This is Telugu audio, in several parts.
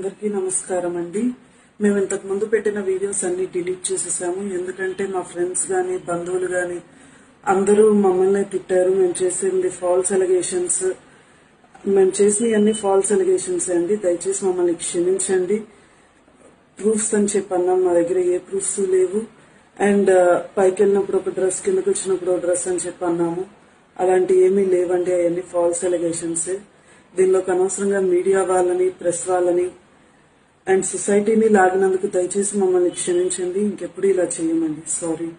అందరికీ నమస్కారం అండి మేము ఇంతకు ముందు పెట్టిన వీడియోస్ అన్ని డిలీట్ చేసేసాము ఎందుకంటే మా ఫ్రెండ్స్ గాని బంధువులు గాని అందరూ మమ్మల్ని తిట్టారు మేము చేసింది ఫాల్స్ ఎలిగేషన్స్ మేము చేసిన అన్ని ఫాల్స్ ఎలిగేషన్స్ అండి దయచేసి మమ్మల్ని క్షమించండి ప్రూఫ్స్ అని చెప్పి అన్నాం మా దగ్గర ఏ ప్రూఫ్స్ లేవు అండ్ పైకి వెళ్ళినప్పుడు ఒక డ్రెస్ కిందకి వచ్చినప్పుడు ఒక డ్రెస్ అని చెప్పి అన్నాము అలాంటి ఏమీ లేవండి అవన్నీ ఫాల్స్ ఎలిగేషన్స్ దీనిలోకి అనవసరంగా మీడియా వాళ్ళని ప్రెస్ వాళ్ళని అండ్ సొసైటీని లాగినందుకు దయచేసి మమ్మల్ని క్షమించండి ఇంకెప్పుడు ఇలా చేయమండి సారీ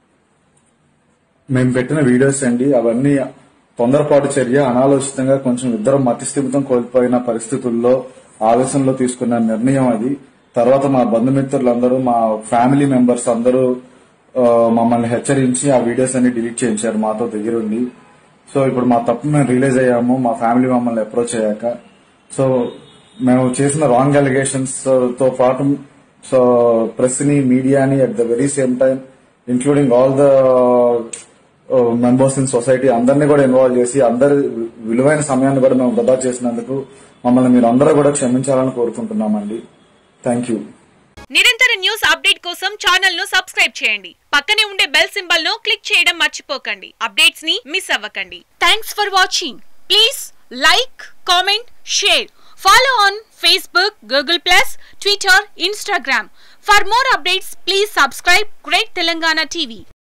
మేము పెట్టిన వీడియోస్ అండి అవన్నీ తొందరపాటు చర్య అనాలోచితంగా కొంచెం ఇద్దరం మతిస్థిమితం కోల్పోయిన పరిస్థితుల్లో ఆవేశంలో తీసుకున్న నిర్ణయం అది తర్వాత మా బంధుమిత్రులందరూ మా ఫ్యామిలీ మెంబర్స్ అందరూ ఆ, మమ్మల్ని హెచ్చరించి ఆ వీడియోస్ అన్ని డిలీట్ చేయించారు మాతో దగ్గరుండి సో ఇప్పుడు మా తప్పు మేము రియలైజ్ అయ్యాము మా ఫ్యామిలీ మమ్మల్ని అప్రోచ్ అయ్యాక సో మేము చేసిన రాంగ్ అలిగేషన్స్ తో పాటు సో ప్రెస్ ని మీడియాని at the very same time including all the members in society అందరినీ కూడా ఇన్వాల్వ్ చేసి అందరి విలువైన సమయాన్ని కూడా మేము వృధా చేసినందుకు మమ్మల్ని మీరు అందరూ కూడా క్షమించాలని కోరుకుంటున్నామండి థ్యాంక్ యూ నిరంతర న్యూస్ అప్డేట్ కోసం ఛానల్ ను సబ్స్క్రైబ్ చేయండి పక్కనే ఉండే బెల్ సింబల్ ను క్లిక్ చేయడం మర్చిపోకండి అప్డేట్స్ ని మిస్ అవ్వకండి thanks for watching please like comment share follow on Facebook Google plus Twitter Instagram for more updates please subscribe great Telangana TV